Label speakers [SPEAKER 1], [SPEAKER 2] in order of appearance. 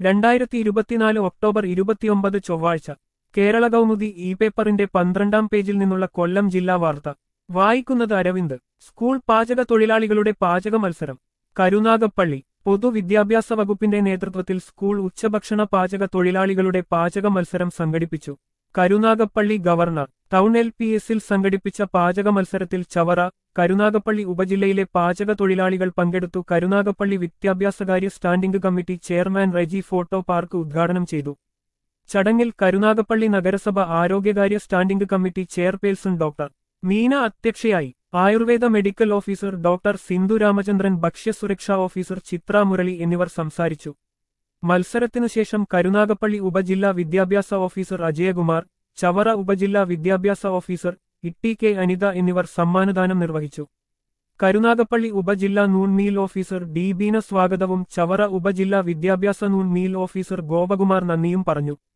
[SPEAKER 1] രണ്ടായിരത്തി ഇരുപത്തിനാല് ഒക്ടോബർ ഇരുപത്തിയൊമ്പത് ചൊവ്വാഴ്ച കേരള കൗമുദി ഇ പേപ്പറിന്റെ പന്ത്രണ്ടാം പേജിൽ നിന്നുള്ള കൊല്ലം ജില്ലാ വാർത്ത വായിക്കുന്നത് അരവിന്ദ് സ്കൂൾ പാചക തൊഴിലാളികളുടെ പാചക മത്സരം കരുനാഗപ്പള്ളി പൊതുവിദ്യാഭ്യാസ വകുപ്പിന്റെ നേതൃത്വത്തിൽ സ്കൂൾ ഉച്ചഭക്ഷണ പാചക തൊഴിലാളികളുടെ പാചക മത്സരം സംഘടിപ്പിച്ചു Karunagappally governor town L P എസിൽ സംഘടിപ്പിച്ച പാചക മത്സരത്തിൽ ചവറ കരുനാഗപ്പള്ളി ഉപജില്ലയിലെ പാചക തൊഴിലാളികൾ പങ്കെടുത്തു കരുനാഗപ്പള്ളി വിദ്യാഭ്യാസകാര്യ standing committee chairman Reji photo park ഉദ്ഘാടനം ചെയ്തു ചടങ്ങിൽ കരുനാഗപ്പള്ളി നഗരസഭ ആരോഗ്യകാര്യ standing committee chairperson doctor Meena അധ്യക്ഷയായി Ayurveda medical officer doctor Sindhu Ramachandran ഭക്ഷ്യസുരക്ഷാ ഓഫീസർ ചിത്ര മുരളി എന്നിവർ സംസാരിച്ചു മത്സരത്തിനുശേഷം കരുനാഗപ്പള്ളി ഉപജില്ലാ വിദ്യാഭ്യാസ ഓഫീസർ അജയകുമാർ ചവറ ഉപജില്ലാ വിദ്യാഭ്യാസ ഓഫീസർ ഇട്ടി കെ അനിത എന്നിവർ സമ്മാനദാനം നിർവഹിച്ചു കരുനാഗപ്പള്ളി ഉപജില്ലാ noon meal officer D Beena സ്വാഗതവും ചവറ ഉപജില്ലാ വിദ്യാഭ്യാസ നൂൺ മീൽ ഓഫീസർ ഗോപകുമാർ നന്ദിയും പറഞ്ഞു